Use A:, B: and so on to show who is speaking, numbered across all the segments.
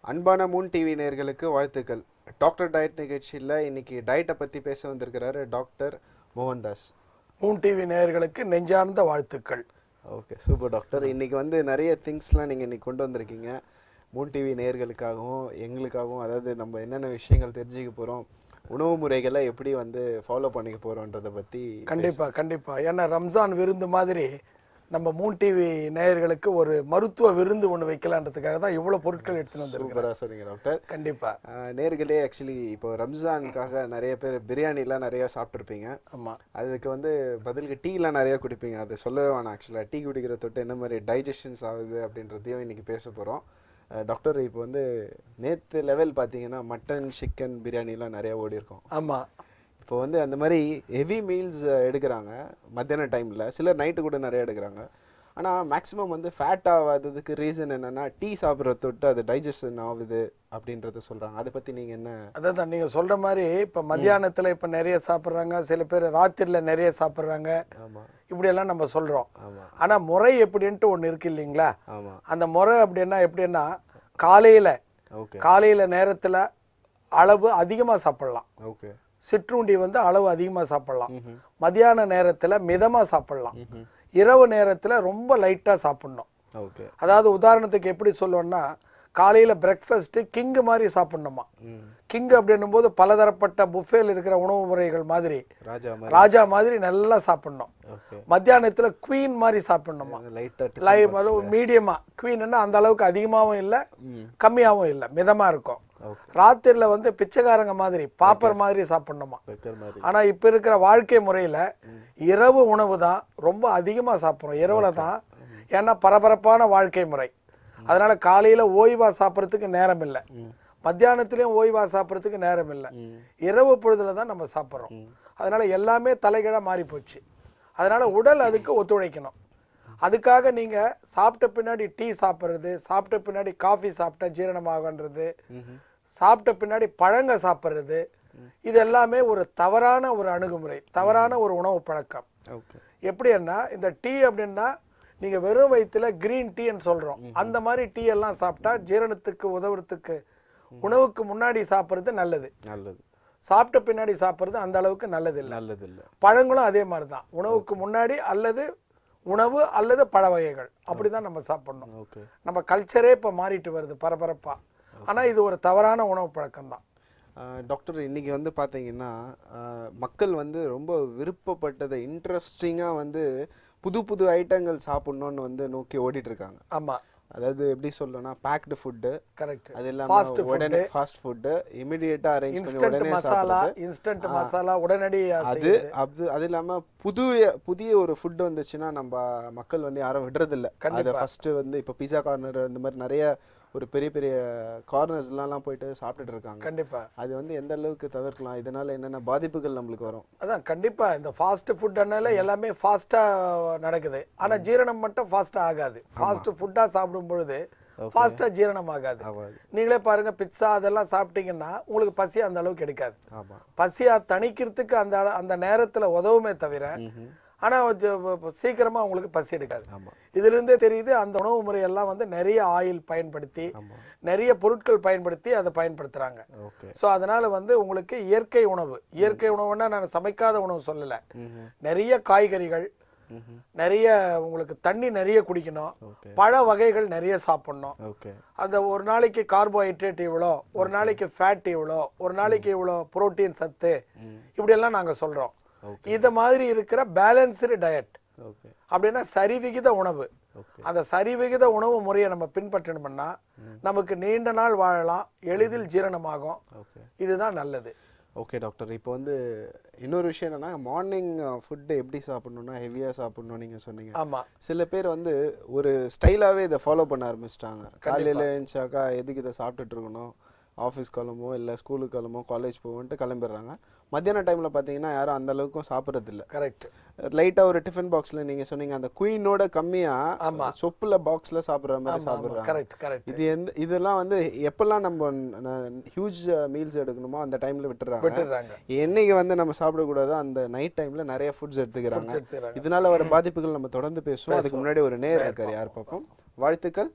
A: அன்பான Moon TV நேயர்களுக்கு வாழ்த்துக்கள் டாக்டர் டயட் நிகழ்ச்சியில் இன்னைக்கு டயட்டை பற்றி பேச வந்திருக்கிறாரு டாக்டர் மோகன்தாஸ்
B: மூன் டிவி நேயர்களுக்கு நெஞ்சார்ந்த வாழ்த்துக்கள்
A: ஓகே சூப்பர் டாக்டர் இன்னைக்கு வந்து நிறைய திங்ஸ்லாம் நீங்கள் இன்னைக்கு கொண்டு வந்திருக்கீங்க மூன் டிவி நேயர்களுக்காகவும் எங்களுக்காகவும் அதாவது நம்ம என்னென்ன விஷயங்கள் தெரிஞ்சுக்க போகிறோம் உணவு முறைகளை எப்படி வந்து ஃபாலோ பண்ணிக்க போகிறோன்றதை பற்றி
B: கண்டிப்பா கண்டிப்பா ஏன்னா ரம்ஜான் விருந்து மாதிரி நம்ம மூன் டிவி நேயர்களுக்கு ஒரு மருத்துவ விருந்து ஒன்று வைக்கலான்றதுக்காக தான் இவ்வளவு பொருட்கள் எடுத்துன்னு வந்திருக்கோம்
A: சூப்பராக சொன்னீங்க டாக்டர்
B: கண்டிப்பா
A: ஆஹ் நேர்களே ஆக்சுவலி இப்போ ரம்ஜானுக்காக நிறைய பேர் பிரியாணிலாம் நிறைய சாப்பிட்ருப்பீங்க
B: ஆமா
A: அதுக்கு வந்து பதிலுக்கு டீலாம் நிறைய குடிப்பீங்க அது சொல்லவே வேணாம் ஆக்சுவலாக டீ குடிக்கிற தொட்டு என்ன மாதிரி டைஜஷன்ஸ் ஆகுது அப்படின்றதையும் இன்னைக்கு பேச போகிறோம் டாக்டர் இப்போ வந்து நேற்று லெவல் பார்த்தீங்கன்னா மட்டன் சிக்கன் பிரியாணிலாம் நிறைய ஓடி இருக்கும்
B: ஆமா
A: இப்போ வந்து அந்த மாதிரி ஹெவி மீல்ஸ் எடுக்கிறாங்க மத்தியான டைமில் சிலர் நைட்டு கூட நிறைய எடுக்கிறாங்க ஆனால் மேக்ஸிமம் வந்து ஃபேட் ஆகாததுக்கு ரீசன் என்னென்னா டீ சாப்பிட்ற தொட்டு அது டைஜஷன் ஆகுது அப்படின்றத சொல்கிறாங்க அதை பற்றி நீங்கள் என்ன
B: அதான் நீங்க சொல்ற மாதிரி இப்ப மத்தியானத்துல இப்ப நிறைய சாப்பிடுறாங்க சில பேர் ராத்திரில நிறைய சாப்பிடுறாங்க
A: ஆமாம்
B: இப்படி எல்லாம் நம்ம சொல்றோம்
A: ஆமாம்
B: ஆனா முறை எப்படின்ட்டு ஒண்ணு இருக்கு இல்லைங்களா
A: ஆமாம்
B: அந்த முறை அப்படின்னா எப்படின்னா காலையில
A: ஓகே
B: காலையில நேரத்துல அளவு அதிகமா சாப்பிடலாம்
A: ஓகே
B: சிற்றுண்டி வந்து அளவு அதிகமா சாப்பிடலாம்
A: ம்ஹும்.
B: மத்தியான நேரத்துல மிதமா சாப்பிடலாம்
A: ம்ஹும்.
B: இரவு நேரத்துல ரொம்ப லைட்டா சாப்பிடணும்
A: ஓகே
B: அதாவது உதாரணத்துக்கு எப்படி சொல்லுவோம்னா காலையில பிரேக்ஃபாஸ்ட் கிங் மாதிரி சாப்பிடணுமா
A: ம்
B: கிங் அப்படின்னும் போது பலதரப்பட்ட புஃபேல இருக்கிற உணவு முறைகள் மாதிரி
A: ராஜா மாதிரி
B: ராஜா மாதிரி நல்லா சாப்பிடணும்
A: ஓகே
B: மத்தியானத்துல குவீன் மாதிரி சாப்பிடணுமா
A: லைட்டாக
B: லைவ் மீடியமா குவீன்னா அந்த அளவுக்கு அதிகமாகவும் இல்லை
A: ம்
B: கம்மியாகவும் இல்லை மிதமா இருக்கும்
A: ஓகே
B: ராத்திரில வந்து பிச்சைக்காரங்க மாதிரி பாப்பர் மாதிரி சாப்பிடணுமா
A: பெக்கர் மாதிரி
B: ஆனா இப்ப இருக்கிற வாழ்க்கை முறையில இரவு உணவு தான் ரொம்ப அதிகமா சாப்பிடுறோம் இரவுல தான் ஏன்னா பரபரப்பான வாழ்க்கை முறை அதனால காலையில ஓய்வா சாப்பிட்றதுக்கு நேரம் இல்லை
A: ம்
B: மத்தியானத்துலயும் ஓய்வா சாப்பிட்றதுக்கு நேரம் இல்லை
A: ம்
B: இரவு பொழுதுல தான் நம்ம சாப்பிட்றோம்
A: ம்.
B: அதனால எல்லாமே தலைகீழா மாறி போச்சு அதனால உடல் அதுக்கு ஒத்துழைக்கணும் அதுக்காக நீங்க சாப்பிட்ட பின்னாடி டீ சாப்பிட்றது சாப்பிட்ட பின்னாடி காஃபி சாப்பிட்டா ஜீரணமாகன்றது
A: ம்ஹும்.
B: சாப்பிட்ட பின்னாடி பழங்க சாப்பிட்றது இது எல்லாமே ஒரு தவறான ஒரு அணுகுமுறை தவறான ஒரு உணவு பழக்கம்
A: ஓகே
B: எப்படின்னா இந்த டீ அப்படின்னா நீங்க வெறும் வயிற்றுல கிரீன் டீன்னு சொல்றோம் அந்த மாதிரி டீ எல்லாம் சாப்பிட்டா ஜீரணத்துக்கு உதவுறதுக்கு உணவுக்கு முன்னாடி சாப்பிட்றது நல்லது
A: நல்லது
B: சாப்பிட்ட பின்னாடி சாப்பிட்றது அந்த அளவுக்கு நல்லது இல்லை
A: நல்லது இல்லை
B: பழங்களும் அதே மாதிரி தான் உணவுக்கு முன்னாடி அல்லது உணவு அல்லது பழ வகைகள் அப்படிதான் நம்ம சாப்பிடணும்
A: ஓகே
B: நம்ம கல்ச்சரே இப்போ மாறிட்டு வருது பரபரப்பா ஆனா இது ஒரு தவறான உணவு பழக்கம் தான்
A: டாக்டர் இன்னைக்கு வந்து பார்த்தீங்கன்னா ஆஹ், மக்கள் வந்து ரொம்ப விருப்பப்பட்டதை இன்ட்ரெஸ்டிங்காக வந்து புது புது ஐட்டங்கள் சாப்பிடணும்னு வந்து நோக்கி ஓடிட்டு இருக்காங்க
B: ஆமா
A: அதாவது எப்படி சொல்லணும்னா பேக்டு ஃபுட்டு
B: கரெக்ட்
A: அது
B: Fast
A: இல்லாமல் உடனே ஃபாஸ்ட் ஃபுட்டு இமிடியேட்டாக அரேஞ்ச் பண்ணி
B: இன்ஸ்டன்ட்
A: உடனே
B: மசாலா
A: சாப்பிடுறது
B: இன்ஸ்டன்ட் மசாலா உடனடி
A: அது அது அது இல்லாம புதிய புதிய ஒரு ஃபுட் வந்துச்சுன்னா நம்ம மக்கள் வந்து யாரும் விடுறதில்ல அதை ஃபர்ஸ்ட் வந்து இப்போ பிஸா கார்னர் இந்த மாதிரி நிறைய ஒரு பெரிய பெரிய கார்னர்ஸ்லாம் போயிட்டு சாப்பிட்டுட்டு இருக்காங்க
B: கண்டிப்பா
A: அது வந்து எந்த அளவுக்கு தவிர்க்கலாம் இதனால என்னென்ன பாதிப்புகள் நம்மளுக்கு வரும்
B: அதான் கண்டிப்பா இந்த ஃபாஸ்ட் ஃபுட்னால எல்லாமே ஃபாஸ்டா நடக்குது ஆனா ஜீரணம் மட்டும் ஃபாஸ்டா ஆகாது ஃபாஸ்ட் ஃபுட்டா சாப்பிடும் பொழுது ஃபாஸ்டா ஜீரணம் ஆகாது
A: ஆகாது
B: நீங்களே பாருங்க பிட்சா அதெல்லாம் சாப்பிட்டீங்கன்னா உங்களுக்கு பசி அந்த அளவுக்கு எடுக்காது
A: ஆமா
B: பசியா தணிக்கிறதுக்கு அந்த அள- அந்த நேரத்துல உதவுமே தவிர
A: ம்ஹும்.
B: ஆனா கொஞ்சம் ப- ப- சீக்கிரமா உங்களுக்கு பசி எடுக்காது
A: ஆமா
B: இதுல இருந்தே தெரியுது அந்த உணவு முறையெல்லாம் வந்து நிறைய ஆயில் பயன்படுத்தி
A: ஆமா
B: நிறைய பொருட்கள் பயன்படுத்தி அதை பயன்படுத்துறாங்க
A: ஓகே
B: ஸோ அதனால வந்து உங்களுக்கு இயற்கை உணவு இயற்கை உணவுன்னா நான் சமைக்காத உணவு சொல்லலை
A: ம்ஹும்.
B: நிறைய காய்கறிகள்
A: ம்ஹும்.
B: நிறைய உங்களுக்கு தண்ணி நிறைய குடிக்கணும்
A: ஓகே
B: பழ வகைகள் நிறைய சாப்பிடணும்
A: ஓகே
B: அந்த ஒரு நாளைக்கு கார்போஹைட்ரேட் இவ்வளோ ஒரு நாளைக்கு ஃபேட் இவ்வளோ ஒரு நாளைக்கு இவ்வளோ புரோட்டீன் சத்து
A: ம்.
B: இப்படியெல்லாம் நாங்கள் சொல்கிறோம்
A: ஓகே
B: இது மாதிரி இருக்கிற பேலன்ஸ்டு டயட்
A: ஓகே
B: அப்படின்னா சரிவிகித உணவு
A: ஓகே
B: அந்த சரிவிகித உணவு முறையை நம்ம பின்பற்றணும்னா நமக்கு நீண்ட நாள் வாழலாம் எளிதில் ஜீரணமாகும்
A: ஓகே
B: இதுதான் நல்லது
A: ஓகே டாக்டர் இப்போ வந்து இன்னொரு விஷயம் என்னன்னா மார்னிங் ஃபுட்டு எப்படி சாப்பிடணும்னா ஹெவியாக சாப்பிடணும் நீங்கள் சொன்னீங்க
B: ஆமா
A: சில பேர் வந்து ஒரு ஸ்டைலாகவே இதை ஃபாலோ பண்ண ஆரம்பிச்சிட்டாங்க காலையில் எழுந்துச்சாக்கா எதுக்கு இதை சாப்பிட்டுட்டு இருக்கணும் ஆஃபீஸ் கிளம்போ இல்லை ஸ்கூலுக்கு கிளம்போ காலேஜ் போவோன்ட்டு கிளம்பிடுறாங்க மத்தியான டைமில் பார்த்தீங்கன்னா யாரும் அந்த அளவுக்கும் சாப்பிட்றதில்ல
B: கரெக்ட்
A: லைட்டாக ஒரு டிஃபன் பாக்ஸில் நீங்கள் சொன்னீங்க அந்த குயினோட கம்மியாக சொப்பில் பாக்ஸில் சாப்பிட்ற மாதிரி சாப்பிட்றாங்க
B: கரெக்ட் கரெக்ட்
A: இது எந்த இதெல்லாம் வந்து எப்பெல்லாம் நம்ம ஹியூஜ் மீல்ஸ் எடுக்கணுமோ அந்த டைமில் விட்டுறாங்க
B: விட்டுடுறாங்க
A: என்னைக்கு வந்து நம்ம சாப்பிடக்கூடாதோ அந்த நைட் டைமில் நிறைய ஃபுட்ஸ் எடுத்துக்கிறாங்க
B: எடுத்துக்கிறாங்க
A: இதனால வர பாதிப்புகள் நம்ம தொடர்ந்து பேசுவோம் அதுக்கு முன்னாடி ஒரு நேர் இருக்காரு யார் பார்ப்போம் வாழ்த்துக்கள்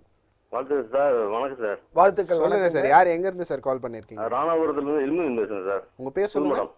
C: வாழ்த்துக்கள் சார் வணக்கம் சார்
B: வாழ்த்துக்கள்
A: சொல்லுங்க
B: வணக்கம்
A: சார் யார் எங்க இருந்து சார் கால் பண்ணிருக்கீங்க
C: நான் ராணாபுரத்துலேருந்து இல்முதீன் பேசுகிறேன் சார்
A: உங்க பேர் சொல்லுங்க
C: மேடம்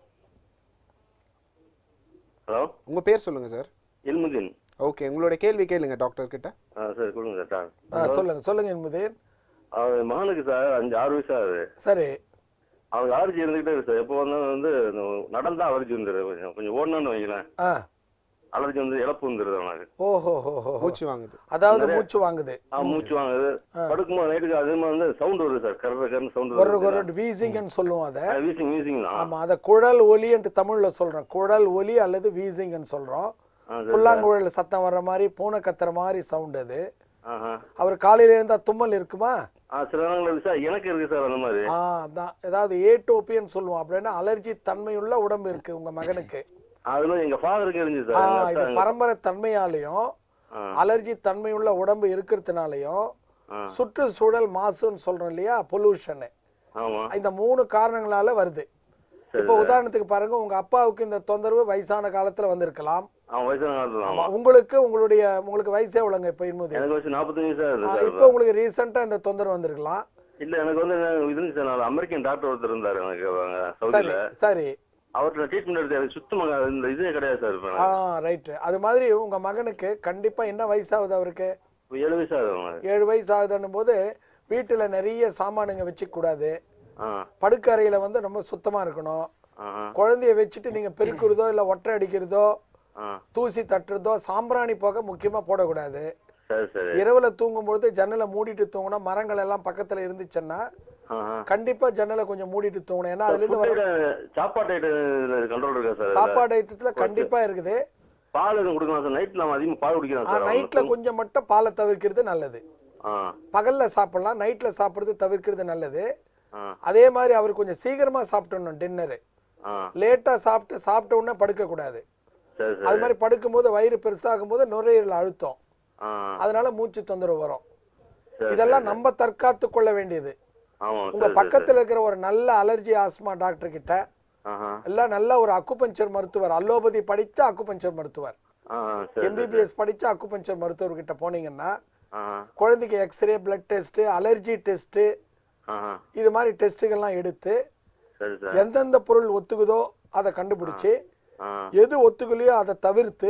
C: ஹலோ
A: உங்க பேர் சொல்லுங்க சார்
C: இல்முதீன்
A: ஓகே உங்களோட கேள்வி கேளுங்க டாக்டர் கிட்ட
C: ஆ சரி கொடுங்க சார்
B: ஆ, சொல்லுங்க சொல்லுங்க என்பதேன்
C: அவர் மகனுக்கு சார் அஞ்சு ஆறு வயசு ஆகுது
B: சரி
C: அவருக்கு அலர்ஜி இருந்துகிட்டே இருக்கு சார் எப்போ வந்தாலும் வந்து இந்த நடந்தா அலர்ஜி வந்துடுது கொஞ்சம் கொஞ்சம் ஓடணும்னு வைங்களேன்
B: ஆ
C: அலர்ஜி வந்து இழப்பு வந்துடுது அவனுக்கு
B: ஓஹோ ஹோ ஹோ
A: மூச்சு வாங்குது
B: அதாவது மூச்சு வாங்குது
C: ஆ மூச்சு வாங்குது படுக்கும்போது நைட்டுக்கு அதே மாதிரி வந்து சவுண்ட் வருது சார் கர்ற கர்னு சவுண்ட்
B: ஒரு
C: வருது
B: ஒரு வீசிங்னு சொல்லுவோம் அதை
C: வீசிங் வீசிங் தான்
B: ஆமா அத குழல் ஒலின்ட்டு தமிழ்ல சொல்றோம் குழல் ஒலி அல்லது வீசிங்னு சொல்றோம்
C: ஆ சரி
B: புல்லாங்குழல் சத்தம் வர்ற மாதிரி பூனை கத்துற மாதிரி சவுண்ட் அது
C: ஆஹா
B: அவர் காலையில இருந்தா தும்மல் இருக்குமா
C: ஆ சில நேரங்கள் சார் எனக்கு இருக்கு சார் அந்த மாதிரி
B: ஆ அதான் ஏதாவது ஏட்டோப்பியன்னு சொல்லுவோம் அப்படின்னா அலர்ஜி தன்மையுள்ள உடம்பு இருக்கு உங்க மகனுக்கு
C: அதுல எங்க ஃபாதருக்கு இருந்துச்சு
B: ஆ
C: சார் எங்க
B: இது
C: அக்கா-
B: பரம்பரை தன்மையாலையும்
C: ஆ.
B: அலர்ஜி தன்மையுள்ள உடம்பு இருக்கிறதுனாலையும்
C: ஆ.
B: சுற்றுச்சூழல் மாசுன்னு சொல்றோம் இல்லையா பொல்யூஷன்
C: ஆமா
B: இந்த மூணு காரணங்களால வருது இப்போ உதாரணத்துக்கு பாருங்க உங்க அப்பாவுக்கு இந்த தொந்தரவு வயசான காலத்துல வந்திருக்கலாம்
C: அவன் வயசான காலத்துல ஆமா
B: உங்களுக்கு உங்களுடைய உங்களுக்கு வயசே எவ்வளவுங்க இப்போ இன்முதி
C: எனக்கு வயசு நாற்பத்தஞ்சு சார் இருக்கு சார்
B: இப்போ உங்களுக்கு ரீசெண்டா இந்த தொந்தரவு வந்திருக்கலாம்
C: இல்ல எனக்கு வந்து என்ன இது இருந்துச்சு சார் நான் அமெரிக்கன் டாக்டர் ஒருத்தர் இருந்தாரு எனக்கு அவங்க
B: சரி
C: சவுதியில
B: சரி
C: அவர்கிட்ட ட்ரீட்மெண்ட் எடுத்து எனக்கு சுத்தமாக இந்த இதே கிடையாது சார் இப்போ
B: ஆ
C: எனக்கு.
B: ரைட்டு அது மாதிரி உங்க மகனுக்கு கண்டிப்பா என்ன வயசாகுது அவருக்கு
C: இப்போ ஏழு வயசு ஆகுது அவனுக்கு
B: ஏழு வயசு ஆகுதுன்னும் போது வீட்டுல நிறைய சாமானுங்க வச்சுக்க கூடாது
C: ஆ
B: படுக்கறையில வந்து ரொம்ப சுத்தமா இருக்கணும்
C: ஆஹா
B: குழந்தைய வச்சுட்டு நீங்க பெருக்கிறதோ இல்ல ஒற்றை அடிக்கிறதோ
C: ஆ
B: தூசி தட்டுறதோ சாம்பிராணி போக முக்கியமா போடக்கூடாது
C: சரி சரி
B: இரவுல தூங்கும்பொழுது ஜன்னலை மூடிட்டு தூங்கினா மரங்கள் எல்லாம் பக்கத்துல இருந்துச்சுன்னா
C: ஆஹா
B: கண்டிப்பா ஜன்னலை கொஞ்சம் மூடிட்டு தூங்கணும் ஏன்னா அதுல இருந்து வர
C: ஃபுட் ஐட்டம் சாப்பாட்டு ஐட்டம் கண்ட்ரோல் இருக்கா சார்
B: சாப்பாடு ஐட்டத்துல கண்டிப்பா இருக்குது
C: பால் எதுவும் கொடுக்கலாம் சார் நைட்ல நம்ம அதிகமாக பால் குடிக்கலாம்
B: ஆ
C: சார்
B: நைட்ல
C: அவனுக்கு.
B: கொஞ்சம் மட்டும் பாலை தவிர்க்கிறது நல்லது
C: ஆ
B: பகல்ல சாப்பிடலாம் நைட்ல சாப்பிடுறது தவிர்க்கிறது நல்லது
C: ஆ
B: அதே மாதிரி அவர் கொஞ்சம் சீக்கிரமா சாப்பிட்டணும் டின்னரு
C: ஆ
B: லேட்டா சாப்பிட்டு சாப்பிட்ட உடனே படுக்க கூடாது
C: சரி
B: அது
C: சரி
B: மாதிரி படுக்கும்போது வயிறு பெருசாகும் போது நுரையீரல் அழுத்தம்
C: ஆ
B: அதனால மூச்சு தொந்தரவு வரும்
C: சரி
B: இதெல்லாம் நம்ம தற்காத்து கொள்ள வேண்டியது
C: ஆமாம்
B: உங்க
C: சரி சரி
B: பக்கத்துல இருக்கிற ஒரு நல்ல அலர்ஜி ஆஸ்மா டாக்டர் கிட்ட
C: ஆஹா
B: எல்லாம் நல்ல ஒரு அக்குபஞ்சர் மருத்துவர் அலோபதி படித்த அக்குபஞ்சர் மருத்துவர்
C: ஆ சரி சரி
B: எம்பிபிஎஸ் படிச்ச அக்குபஞ்சர் மருத்துவர் கிட்ட போனீங்கன்னா
C: ஆஹா
B: குழந்தைக்கு x-ray blood test allergy test
C: ஆஹா
B: இது மாதிரி டெஸ்ட்டுகள்லாம் எடுத்து
C: சரி சார்
B: எந்தெந்த பொருள் ஒத்துக்குதோ அதை கண்டுபிடிச்சு
C: ஆ
B: எது ஒத்துக்கலையோ அதை தவிர்த்து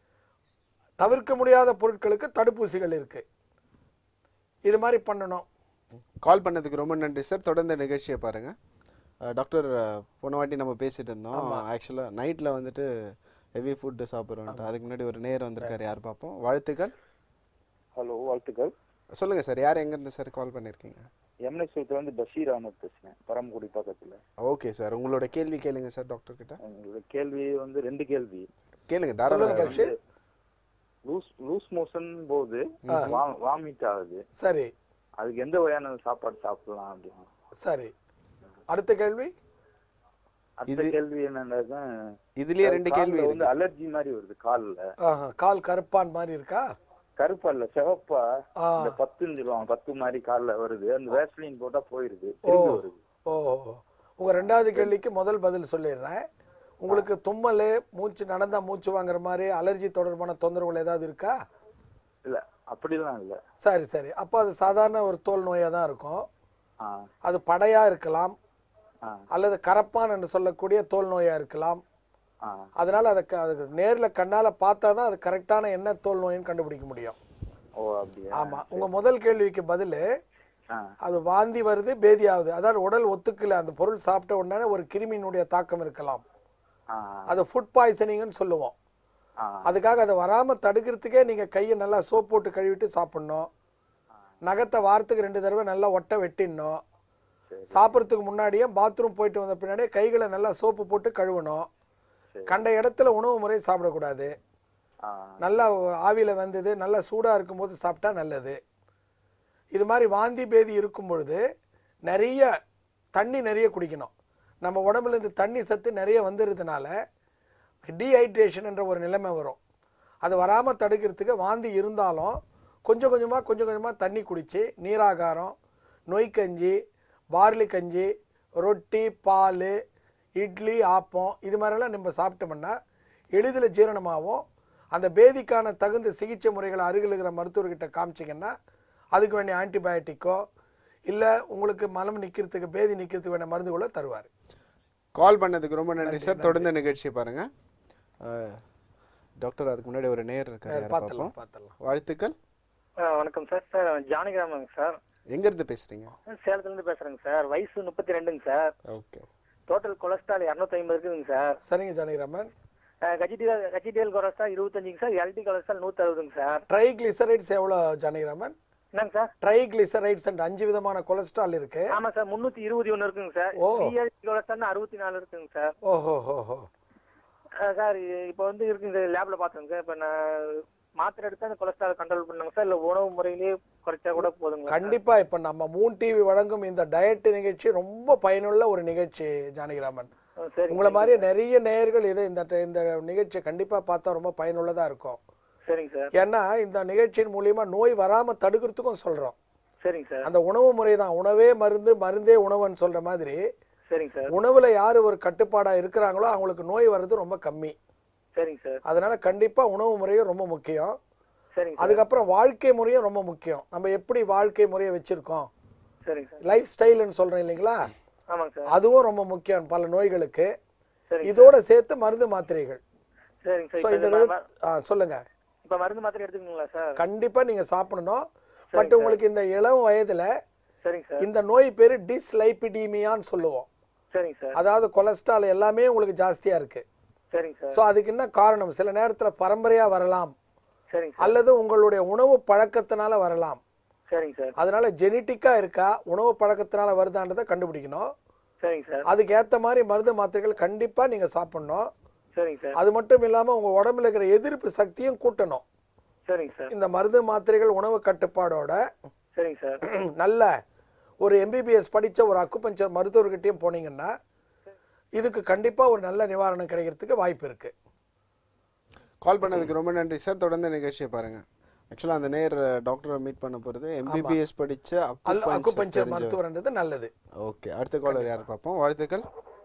B: தவிர்க்க முடியாத பொருட்களுக்கு தடுப்பூசிகள் இருக்கு இது மாதிரி பண்ணணும்
A: கால் பண்ணதுக்கு ரொம்ப நன்றி சார் தொடர்ந்து நிகழ்ச்சியை பாருங்க அஹ், டாக்டர் அஹ், போன வாட்டி நம்ம பேசிட்டு இருந்தோம் ஆக்சுவலாக நைட்டில் வந்துட்டு ஹெவி ஃபுட்டு சாப்பிட்றோன்ட்டு அதுக்கு முன்னாடி ஒரு நேரம் வந்திருக்காரு யார் பார்ப்போம் வாழ்த்துக்கள்
D: ஹலோ வாழ்த்துக்கள்
A: சொல்லுங்கள் சார் யார் எங்கேருந்து சார் கால் பண்ணியிருக்கீங்க
D: எம்எஸ்யூத்துல இருந்து பஷீர் அகமத் பேசுறேன் பரமக்குடி பக்கத்துல
A: ஓகே சார் உங்களோட கேள்வி கேளுங்க சார் டாக்டர் கிட்ட
D: உங்களோட கேள்வி வந்து ரெண்டு கேள்வி
A: கேளுங்க
B: சொல்லுங்க
A: தாராளமாக
B: கட்சி
D: லூஸ் லூஸ் மோஷன் போது வாமிட் ஆகுது
B: சரி
D: அதுக்கு எந்த வகையான சாப்பாடு சாப்பிடலாம் அப்படின்னு
B: சரி அடுத்த கேள்வி
D: அடுத்த கேள்வி என்னன்னாக்கா
A: இதுலயே ரெண்டு கேள்வி
D: கால்ல
A: இருக்கு
D: வந்து அலர்ஜி மாதிரி வருது கால்ல
B: ஆஹா, கால் கருப்பான் மாதிரி இருக்கா
D: கருப்பா இல்ல சிவப்பா
B: ஆ.
D: இந்த பத்துன்னு சொல்லுவாங்க பத்து மாதிரி கால்ல வருது அந்த வேஸ்லின் போட்டா போயிருது திரும்பி வருது
B: ஓ உங்க ரெண்டாவது கேள்விக்கு முதல் பதில் சொல்லிடுறேன் உங்களுக்கு தும்மல் மூச்சு நடந்தா மூச்சு வாங்குற மாதிரி அலர்ஜி தொடர்பான தொந்தரவுகள் ஏதாவது இருக்கா
D: இல்ல அப்படிலாம் இல்ல
B: சரி சரி அப்போ அது சாதாரண ஒரு தோல் நோயாக தான் இருக்கும்
D: ஆ
B: அது படையா இருக்கலாம்
D: ஆ
B: அல்லது கரப்பான் என்று சொல்லக்கூடிய தோல் நோயா இருக்கலாம்
D: ஆ
B: அதனால அதை க- அதுக்கு நேர்ல கண்ணால பார்த்தா தான் அது கரெக்டான என்ன தோல் நோயின்னு கண்டுபிடிக்க முடியும்
D: ஓ அப்படியா
B: ஆமா உங்க முதல் கேள்விக்கு பதில்
D: ஆ
B: அது வாந்தி வருது பேதி ஆகுது அதாவது உடல் ஒத்துக்கல அந்த பொருள் சாப்பிட்ட உடனே ஒரு கிருமியினுடைய தாக்கம் இருக்கலாம்
D: ஆ
B: அது ஃபுட் பாய்சனிங்னு சொல்லுவோம்
D: ஆ
B: அதுக்காக அதை வராம தடுக்கிறதுக்கே நீங்க கையை நல்லா சோப் போட்டு கழுவிட்டு சாப்பிடணும் நகத்தை வாரத்துக்கு ரெண்டு தடவை நல்லா ஒட்ட வெட்டிடணும் சாப்பிட்றதுக்கு முன்னாடியே பாத்ரூம் போயிட்டு வந்த பின்னாடியே கைகளை நல்லா சோப்பு போட்டு கழுவணும் கண்ட இடத்துல உணவு முறை சாப்பிடக்கூடாது
D: ஆ
B: நல்லா ஆவியில வந்தது நல்லா சூடா இருக்கும்போது சாப்பிட்டா நல்லது இது மாதிரி வாந்தி பேதி இருக்கும் பொழுது நிறைய தண்ணி நிறைய குடிக்கணும் நம்ம உடம்புல இருந்து தண்ணி சத்து நிறைய வந்துடுறதுனால டீஹைட்ரேஷன் என்ற ஒரு நிலைமை வரும் அது வராம தடுக்கிறதுக்கு வாந்தி இருந்தாலும் கொஞ்சம் கொஞ்சமா கொஞ்சம் கொஞ்சமா தண்ணி குடிச்சு நீராகாரம் நொய்க்கஞ்சி பார்லி கஞ்சி ரொட்டி பால் இட்லி ஆப்பம் இது மாதிரிலாம் நம்ம சாப்பிட்டோம்னா எளிதில் ஜீரணமாகும் அந்த பேதிக்கான தகுந்த சிகிச்சை முறைகளை அருகில் இருக்கிற மருத்துவர்கிட்ட காமிச்சிங்கன்னா அதுக்கு வேண்டிய ஆன்டிபயோட்டிக்கோ இல்லை உங்களுக்கு மலம் நிற்கிறதுக்கு பேதி நிற்கிறதுக்கு வேண்டிய மருந்துகளோ தருவார்
A: கால் பண்ணதுக்கு ரொம்ப நன்றி சார் தொடர்ந்து நிகழ்ச்சியை பாருங்க அஹ், டாக்டர் அதுக்கு முன்னாடி ஒரு நேர் இருக்காரு யாரை
B: பார்த்துடலாம்
A: பார்ப்போம்
B: பார்த்துடலாம்
A: வாழ்த்துக்கள்
E: வணக்கம் சார் சார் ஜானகிராமங்க சார்
A: எங்க இருந்து பேசுறீங்க
E: சேலத்துலேருந்து பேசுறேங்க சார் வயசு முப்பத்தி ரெண்டுங்க சார்
A: ஓகே
E: டோட்டல் கொலஸ்ட்ரால் இரநூத்தி ஐம்பது இருக்குதுங்க சார்
B: சரிங்க ஜானகிராமன்
E: கஜிடிஎல் கஜிடிஎல் கொலஸ்ட்ரால் இருபத்தஞ்சுங்க சார் எல்டி கொலஸ்ட்ரால் நூற்றி அறுபதுங்க சார்
B: ட்ரைக்ளிசரைட்ஸ் எவ்வளோ ஜானகிராமன்
E: என்னங்க சார்
B: ட்ரைக்ளிசரைட்ஸ் அஞ்சு விதமான கொலஸ்ட்ரால் இருக்கு
E: ஆமா சார் முந்நூற்றி இருபது ஒன்று இருக்குங்க சார்
B: ஓ.
E: பிஎல்டி கொலஸ்ட்ரால் அறுபத்தி நாலு இருக்குங்க சார்
B: ஓஹோ ஹோ ஹோ
E: அஹ் சார் இப்போ வந்து இருக்குங்க சார் லேபில் பார்த்தோங்க சார் இப்போ நான் மாத்திரை எடுத்து அந்த கொலஸ்ட்ரால் கண்ட்ரோல் பண்ணுங்க சார் இல்லை உணவு முறையிலேயே குறைச்சா கூட போதுங்களா
B: கண்டிப்பா இப்ப நம்ம மூன் டிவி வழங்கும் இந்த டயட் நிகழ்ச்சி ரொம்ப பயனுள்ள ஒரு நிகழ்ச்சி ஜானகிராமன்
E: சரி
B: உங்களை மாதிரி நிறைய நேயர்கள் இது இந்த இந்த நிகழ்ச்சியை கண்டிப்பா பார்த்தா ரொம்ப பயனுள்ளதா இருக்கும்
E: சரிங்க சார்
B: ஏன்னா இந்த நிகழ்ச்சியின் மூலியமா நோய் வராம தடுக்கிறதுக்கும் சொல்றோம்
E: சரிங்க சார்
B: அந்த உணவு முறை தான் உணவே மருந்து மருந்தே உணவுன்னு சொல்ற மாதிரி
E: சரிங்க சார்
B: உணவுல யாரு ஒரு கட்டுப்பாடா இருக்கிறாங்களோ அவங்களுக்கு நோய் வர்றது ரொம்ப கம்மி
E: சரிங்க சார்
B: அதனால கண்டிப்பா உணவு முறையும் ரொம்ப முக்கியம்
E: சரிங்க சார்
B: அதுக்கப்புறம் வாழ்க்கை முறையும் ரொம்ப முக்கியம் நம்ம எப்படி வாழ்க்கை முறையை வச்சிருக்கோம்
E: சரிங்க சார்
B: லைஃப் ஸ்டைல்னு சொல்றோம் இல்லைங்களா
E: ஆமாங்க சார்
B: அதுவும் ரொம்ப முக்கியம் பல நோய்களுக்கு
E: சரிங்க
B: இதோட சேர்த்து மருந்து மாத்திரைகள்
E: சரிங்க சார்
B: ஸோ
E: இப்போ
B: இந்த
E: இது
B: வித-
E: ம-
B: ஆ, சொல்லுங்க
E: இப்போ மருந்து மாத்திரை எடுத்துக்கணுங்களா சார்
B: கண்டிப்பா நீங்க சாப்பிடணும்
E: சரிங்க
B: பட் உங்களுக்கு இந்த இளம் வயதுல
E: சரிங்க சார்
B: இந்த நோய் பேரு டிஸ்லைபிடீமியான்னு சொல்லுவோம்
E: சரிங்க சார்
B: அதாவது கொலஸ்ட்ரால் எல்லாமே உங்களுக்கு ஜாஸ்தியா இருக்கு
E: சரிங்க சார்
B: ஸோ அதுக்கு என்ன காரணம் சில நேரத்துல பரம்பரையா வரலாம்
E: சரிங்க சார்
B: அல்லது உங்களுடைய உணவு பழக்கத்தினால வரலாம்
E: சரிங்க சார்
B: அதனால ஜெனட்டிக்கா இருக்கா உணவு பழக்கத்தினால வருதான்றதை கண்டுபிடிக்கணும்
E: சரிங்க சார்
B: அதுக்கு ஏத்த மாதிரி மருந்து மாத்திரைகள் கண்டிப்பா நீங்க சாப்பிடணும்
E: சரிங்க சார்
B: அது மட்டும் இல்லாம உங்க உடம்புல இருக்கிற எதிர்ப்பு சக்தியும் கூட்டணும்
E: சரிங்க சார்
B: இந்த மருந்து மாத்திரைகள் உணவு கட்டுப்பாடோட
E: சரிங்க சார்
B: நல்ல ஒரு எம்பிபிஎஸ் படிச்ச ஒரு அக்குபஞ்சர் மருத்துவர்கிட்டயும் போனீங்கன்னா இதுக்கு கண்டிப்பா ஒரு நல்ல நிவாரணம் கிடைக்கிறதுக்கு வாய்ப்பு இருக்கு
A: கால் பண்ணதுக்கு ரொம்ப நன்றி சார் தொடர்ந்து நிகழ்ச்சியை பாருங்க ஆக்சுவலா அந்த நேர் டாக்டரை மீட் பண்ண போறது எம்பிபிஎஸ் படிச்ச
B: அல்ல
A: அக்குபஞ்சர்
B: அக்குபஞ்சர் மருத்துவர்ன்றது நல்லது
A: ஓகே அடுத்த காலர் யார் பார்ப்போம் வாழ்த்துக்கள்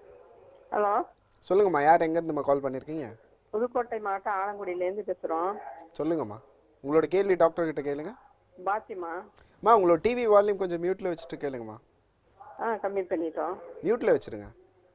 F: ஹலோ
A: சொல்லுங்கம்மா யார் எங்க இருந்துமா கால் பண்ணிருக்கீங்க
F: புதுக்கோட்டை மாவட்டம் ஆலங்குடியிலேருந்து பேசுகிறோம்
A: சொல்லுங்கம்மா உங்களோட கேள்வி டாக்டர் கிட்ட கேளுங்க
F: பாத்திமா
A: அம்மா உங்களோட டிவி வால்யூம் கொஞ்சம் மியூட்ல வச்சுட்டு கேளுங்கம்மா
F: ஆ கம்மி பண்ணிட்டோம்
A: மியூட்ல வச்சிருங்க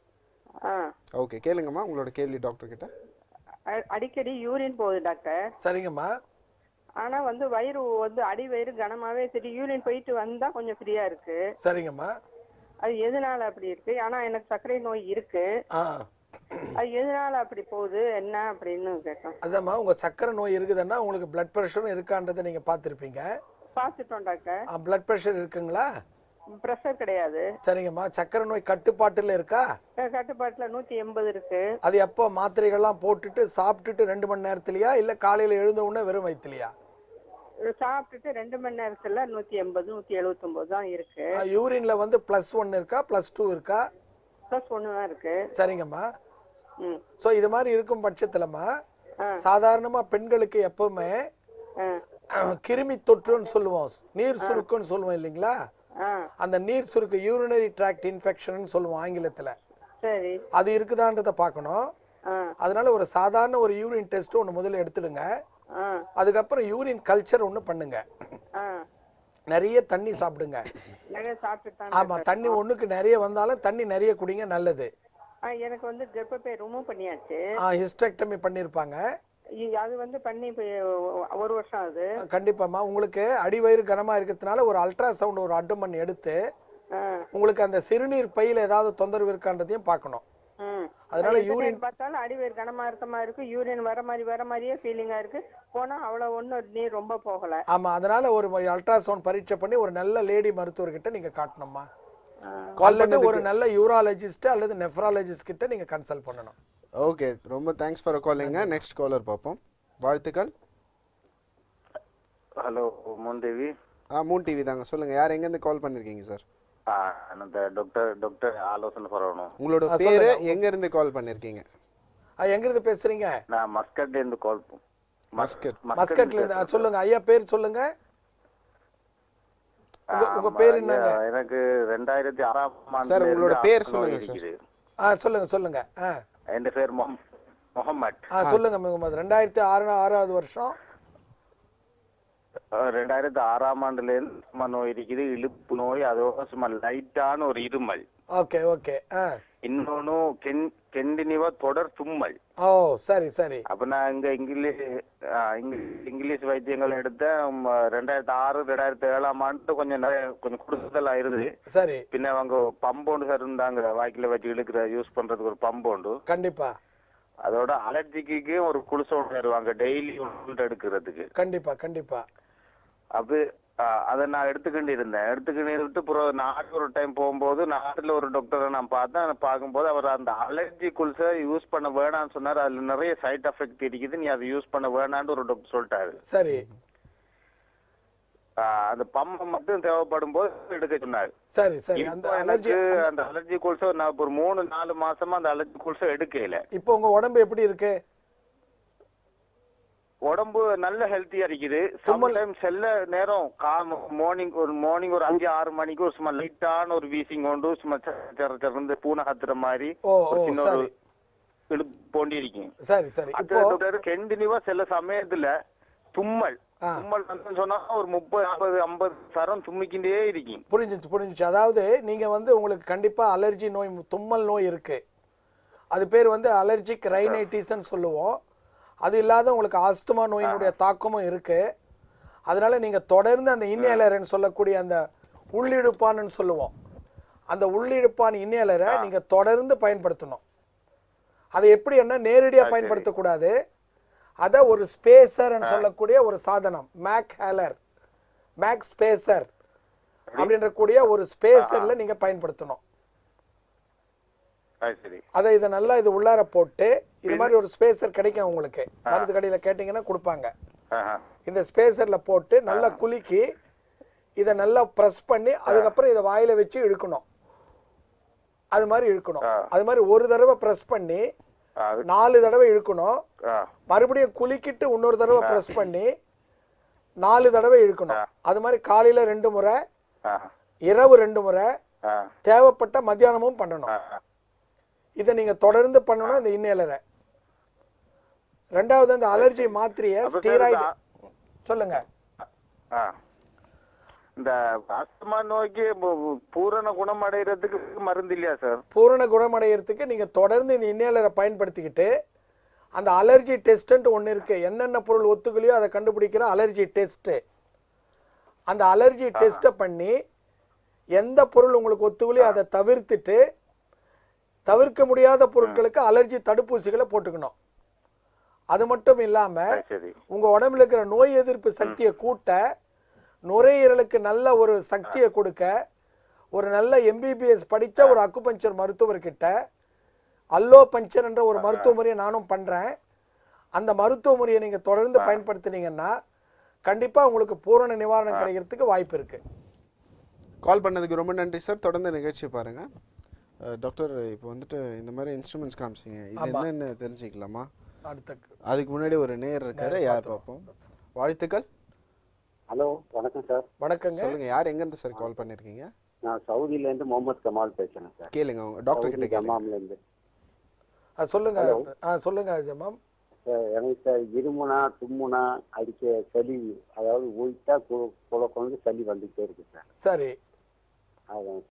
F: ஆ
A: ஓகே கேளுங்கம்மா உங்களோட கேள்வி டாக்டர் கிட்ட
F: அ- அடிக்கடி யூரின் போகுது டாக்டர்
B: சரிங்கம்மா
F: ஆனா வந்து வயிறு வந்து அடி வயிறு கனமாவே சரி யூரின் போயிட்டு வந்தா கொஞ்சம் ஃப்ரீயா இருக்கு
B: சரிங்கம்மா
F: அது எதனால அப்படி இருக்கு ஆனா எனக்கு சர்க்கரை நோய் இருக்கு
B: ஆ
F: அது எதனால அப்படி போகுது என்ன அப்படின்னு கேட்டோம்
B: அதாம்மா உங்க சக்கரை நோய் இருக்குதுன்னா உங்களுக்கு பிளட் ப்ரெஷரும் இருக்கான்றதை நீங்க பார்த்துருப்பீங்க
F: பார்த்துட்டோம் டாக்டர்
B: பிளட் ப்ரெஷர் இருக்குங்களா
F: ப்ரெஷர் கிடையாது
B: சரிங்கம்மா சக்கரை நோய் கட்டுப்பாட்டுல இருக்கா
F: க- கட்டுப்பாட்டுல நூத்தி எண்பது இருக்கு
B: அது எப்போ மாத்திரைகள்லாம் போட்டுட்டு சாப்பிட்டுட்டு ரெண்டு மணி நேரத்துலயா இல்ல காலையில எழுந்த உடனே வெறும் வயிற்றுலையா
F: சாப்பிட்டுட்டு ரெண்டு மணி நேரத்துல நூத்தி எண்பது நூத்தி எழுபத்தொன்பது தான் இருக்கு
B: யூரின்ல வந்து பிளஸ் ஒன் இருக்கா பிளஸ் டூ இருக்கா
F: ப்ளஸ் ஒன்று தான் இருக்கு
B: சரிங்கம்மா
F: ம்
B: ஸோ இது மாதிரி இருக்கும் பட்சத்துலம்மா
F: ஆ.
B: சாதாரணமா பெண்களுக்கு எப்பவுமே
F: ஆ
B: அஹ், கிருமி தொற்றுன்னு சொல்லுவோம் நீர் சுருக்குன்னு சொல்லுவோம் இல்லைங்களா
F: ஆ
B: அந்த நீர் சுருக்கு யூரினரி ட்ராக்ட் இன்ஃபெக்ஷன் சொல்லுவோம் ஆங்கிலத்துல
F: சரி
B: அது இருக்குதான்றதை பார்க்கணும்
F: ஆ
B: அதனால ஒரு சாதாரண ஒரு யூரின் டெஸ்ட் ஒன்று முதல்ல எடுத்துடுங்க
F: ஆ
B: அதுக்கப்புறம் யூரின் கல்ச்சர் ஒன்று பண்ணுங்க
F: ஆ
B: நிறைய தண்ணி சாப்பிடுங்க
F: நிறைய சாப்பிட்டு
B: ஆமா தண்ணி ஒண்ணுக்கு நிறைய வந்தாலும் தண்ணி நிறைய குடிங்க நல்லது
F: ஆ எனக்கு வந்து கர்ப்பப்பை ரிமூவ் பண்ணியாச்சு
B: ஹிஸ்டெக்டமி பண்ணியிருப்பாங்க
F: இ- அது வந்து பண்ணி இப்ப ஒரு வருஷம் ஆகுது
B: கண்டிப்பாம்மா உங்களுக்கு அடிவயிறு கனமா இருக்கிறதுனால ஒரு அல்ட்ராசவுண்ட் ஒரு அட்டுமன் எடுத்து
F: ஆ
B: உங்களுக்கு அந்த சிறுநீர் பையில ஏதாவது தொந்தரவு இருக்கான்றதையும் பார்க்கணும்
F: ம்
B: அதனால
F: எந்த
B: யூரின்
F: time பார்த்தாலும் அடிவயிறு கனமா இருக்க மாதிரி இருக்கு யூரின் வர மாதிரி வர மாதிரியே ஃபீலிங்கா இருக்கு போனா அவ்வளவு ஒண்ணும் நீர் ரொம்ப போகல
B: ஆமா அதனால ஒரு அல்ட்ராசவுண்ட் பரீட்சை பண்ணி ஒரு நல்ல லேடி மருத்துவர்கிட்ட நீங்க காட்டணும்மா
F: ஆ.
B: அல்லது ஒரு நல்ல யூராலஜிஸ்ட் அல்லது நெஃப்ராலஜிஸ்ட் கிட்ட நீங்க கன்சல்ட் பண்ணணும்
A: ஓகே ரொம்ப thanks for calling next caller பார்ப்போம் வாழ்த்துக்கள்
D: ஹலோ மூன்தேவி
A: ஆ மூன் டிவி தாங்க சொல்லுங்க யார் எங்கேருந்து கால் பண்ணிருக்கீங்க சார்
D: ஆ, அந்த டாக்டர் டாக்டர் ஆலோசனை சொல்லணும்
A: உங்களோட
B: ஆ,
A: பேரு
B: சொல்லுங்க.
A: எங்க இருந்து கால் பண்ணிருக்கீங்க
B: ஆ, எங்க இருந்து பேசுறீங்க
D: நான் மஸ்கட்ல இருந்து கால்
A: மஸ்கட்
B: மஸ்கட்ல இருந்து ஆ, சொல்லுங்க ஐயா பேர் சொல்லுங்க உங்க- உங்க பேர் என்னங்க?
D: எனக்கு ரெண்டாயிரத்தி ஆறாம் ஆண்டுல
A: சார், உங்களோட
D: இருந்து
A: பேர்
D: ஆஸ்துமா
A: சொல்லுங்க சார்.
D: இருக்குது.
B: ஆ சொல்லுங்க சொல்லுங்க ஆ
D: என் பேர் மொஹம்- முகமட்
B: ஆ சொல்லுங்க முகமது ரெண்டாயிரத்தி ஆறு ஆறாவது வருஷம்
D: அஹ், ரெண்டாயிரத்தி ஆறாம் ஆண்டுல இருந்து சும்மா நோய் இருக்குது இழுப்பு நோய் அதோட சும்மா லைட்டான ஒரு இருமல்
B: ஓகே ஓகே ஆ
D: இன்னொன்னு கென் கெண்டினிவா தொடர் தும்மல்
B: ஓ சரி சரி
D: அப்ப நான் இங்க இங்கிலீஷ் அஹ், இங்க- இங்கிலீஷ் வைத்தியங்கள் எடுத்தேன் ம, ரெண்டாயிரத்தி ஆறு ரெண்டாயிரத்தி ஏழாம் ஆண்டு கொஞ்சம் நிறைய கொஞ்சம் கூடுதலா இருந்தது
B: சரி
D: பின்ன அவங்க பம்பவுண்டு சார் இருந்தாங்க வாய்க்கில வச்சு இழுக்கிற யூஸ் பண்றதுக்கு ஒரு பம்பவுண்டு
B: கண்டிப்பா
D: அதோட அலர்ஜிக்கு ஒரு குளிசோடு தருவாங்க டெய்லி எடுக்கிறதுக்கு
B: கண்டிப்பா கண்டிப்பா
D: அப்ப ஆஹ், அதை நான் எடுத்துக்கிட்டு இருந்தேன் எடுத்துக்கிட்டு இருந்துட்டு அப்புறம் நாட்டு ஒரு டைம் போகும்போது நாட்டுல ஒரு டாக்டரை நான் பார்த்தேன் அதை பார்க்கும்போது அவர் அந்த அலர்ஜி குல்ஸை யூஸ் பண்ண வேணாம்னு சொன்னார் அதுல நிறைய சைட் எஃபெக்ட் இருக்குது நீ அதை யூஸ் பண்ண வேணாம்னு ஒரு டாக்டர் சொல்லிட்டாரு
B: சரி
D: ஆஹ், அந்த பம்பம் மட்டும் தேவைப்படும் போது எடுக்க சொன்னாரு
B: சரி சரி அந்த
D: இப்போ
B: அலர்ஜி
D: எனக்கு அந்த அலர்ஜி குல்ஸை நான் இப்ப ஒரு மூணு நாலு மாசமா அந்த அலர்ஜி குல்ஸை எடுக்கல
B: இப்போ உங்க உடம்பு எப்படி இருக்கு
D: உடம்பு நல்ல ஹெல்த்தியா இருக்குது
B: தும்மல்.
D: சம்டைம் செல்ல நேரம் மார்னிங் ஒரு மார்னிங் ஒரு அஞ்சு ஆறு மணிக்கு ஒரு சும்மா லைட்டான ஒரு வீசிங் கொண்டு சும்மா சர சரந்து பூனை கத்துற மாதிரி
B: ஓ
D: ஒரு
B: ஓ
D: சின்ன ஒரு
B: சரி
D: இழுப்பு போண்டி இருக்கும்
B: சரி சரி
D: அது
B: இப்போ
D: டாக்டர் கண்டினியூவா சில சமயத்துல தும்மல்
B: ஆ.
D: தும்மல் வந்து சொன்னா ஒரு முப்பது ஐம்பது ஐம்பது சரம் தும்மிக்கிட்டே இருக்கும்
B: புரிஞ்சிச்சு புரிஞ்சிச்சு அதாவது நீங்க வந்து உங்களுக்கு கண்டிப்பா அலர்ஜி நோய் தும்மல் நோய் இருக்கு அது பேர் வந்து அலர்ஜிக் ரைனைட்டிஸ்ன்னு சொல்லுவோம் அது இல்லாத உங்களுக்கு ஆஸ்துமா நோயினுடைய தாக்கமும் இருக்கு அதனால நீங்க தொடர்ந்து அந்த இன்னேலர்னு சொல்லக்கூடிய அந்த உள்ளிழுப்பான்னு சொல்லுவோம் அந்த உள்ளிழுப்பான் இன்னேலரை நீங்க தொடர்ந்து பயன்படுத்தணும் அதை எப்படி என்ன நேரடியா பயன்படுத்தக்கூடாது அதை ஒரு ஸ்பேசர்னு சொல்லக்கூடிய ஒரு சாதனம் மேக் ஹேலர் மேக் ஸ்பேசர் அப்படின்ற கூடிய ஒரு ஸ்பேசர்ல நீங்க பயன்படுத்தணும்
D: அது சரி
B: அதை இதை நல்லா இது உள்ளார போட்டு இது மாதிரி ஒரு ஸ்பேசர் கிடைக்கும் உங்களுக்கு மருந்து கடையில கேட்டீங்கன்னா கொடுப்பாங்க
D: ஆஹா.
B: இந்த ஸ்பேசர்ல போட்டு நல்லா குலுக்கி இதை நல்லா ப்ரெஸ் பண்ணி அதுக்கப்புறம் இதை வாயில வச்சு இழுக்கணும் அது மாதிரி இழுக்கணும்
D: ஆ.
B: அது மாதிரி ஒரு தடவை ப்ரெஸ் பண்ணி
D: அது
B: நாலு தடவை இழுக்கணும்
D: ஆ.
B: மறுபடியும் குலுக்கிட்டு இன்னொரு தடவை ப்ரெஸ் பண்ணி நாலு தடவை இழுக்கணும் அது மாதிரி காலையில ரெண்டு முறை
D: ஆ.
B: இரவு ரெண்டு முறை
D: ஆ.
B: தேவைப்பட்ட மத்தியானமும் பண்ணணும்
D: ஆ.
B: இதை நீங்க தொடர்ந்து பண்ணணும் இந்த இன்னேலரை ரெண்டாவது அந்த அலர்ஜி மாத்திரைய
D: அப்ப சார்
B: ஸ்டீராய்டு
D: இந்த
B: சொல்லுங்க
D: ஆ. இந்த ஆஸ்துமா நோய்க்கு பு- பு- பூரண குணம் அடைகிறதுக்கு மருந்து இல்லையா சார்
B: பூரண குணமடைகிறதுக்கு நீங்க தொடர்ந்து இந்த இன்னேலரை பயன்படுத்திக்கிட்டு அந்த அலர்ஜி டெஸ்ட்ன்ட்டு ஒன்று இருக்கு என்னென்ன பொருள் ஒத்துக்கலையோ அதை கண்டுபிடிக்கிற அலர்ஜி டெஸ்ட் அந்த அலர்ஜி டெஸ்ட்டை பண்ணி எந்த பொருள் உங்களுக்கு ஒத்துக்கலையோ அதை தவிர்த்துட்டு தவிர்க்க முடியாத பொருட்களுக்கு அலர்ஜி தடுப்பூசிகளை போட்டுக்கணும் அது மட்டும் இல்லாம
D: அது சரி
B: உங்க உடம்புல இருக்கிற நோய் எதிர்ப்பு சக்தியை கூட்ட நுரையீரலுக்கு நல்ல ஒரு சக்தியை கொடுக்க ஒரு நல்ல எம்பிபிஎஸ் படிச்ச ஒரு அக்குபஞ்சர் மருத்துவர்கிட்ட அல்லோ பஞ்சர் என்ற ஒரு மருத்துவ முறையை நானும் பண்றேன் அந்த மருத்துவ முறையை நீங்க தொடர்ந்து பயன்படுத்தினீங்கன்னா கண்டிப்பா உங்களுக்கு பூரண நிவாரணம் கிடைக்கிறதுக்கு வாய்ப்பு இருக்கு
A: கால் பண்ணதுக்கு ரொம்ப நன்றி சார் தொடர்ந்து நிகழ்ச்சி பாருங்க அஹ், டாக்டர் இப்போ வந்துட்டு இந்த மாதிரி இன்ஸ்ட்ருமெண்ட்ஸ் காமிச்சிங்க இது என்னன்னு தெரிஞ்சுக்கலாமா
B: அடுத்த
A: அதுக்கு முன்னாடி ஒரு நேர் இருக்காரு யார் பார்ப்போம் வாழ்த்துக்கள்
G: ஹலோ வணக்கம் சார்
B: வணக்கங்க
A: சொல்லுங்க யார் எங்கேருந்து சார் கால் பண்ணிருக்கீங்க
G: நான் சவுதியில இருந்து முகமது கமால் பேசுறேன் சார்
A: கேளுங்க உங்க டாக்டர் கிட்ட
G: சவுதி
A: கேளுங்க
G: ஜமாம்ல இருந்து
B: ஆ, சொல்லுங்க ஆ சொல்லுங்க ஜமாம்
G: சார் எனக்கு சார் இருமுனா தும்முனா அடிக்க சளி அதாவது ஒயிட்டா குல குழந்து சளி வந்துட்டே இருக்கு சார்
B: சரி
G: அதான்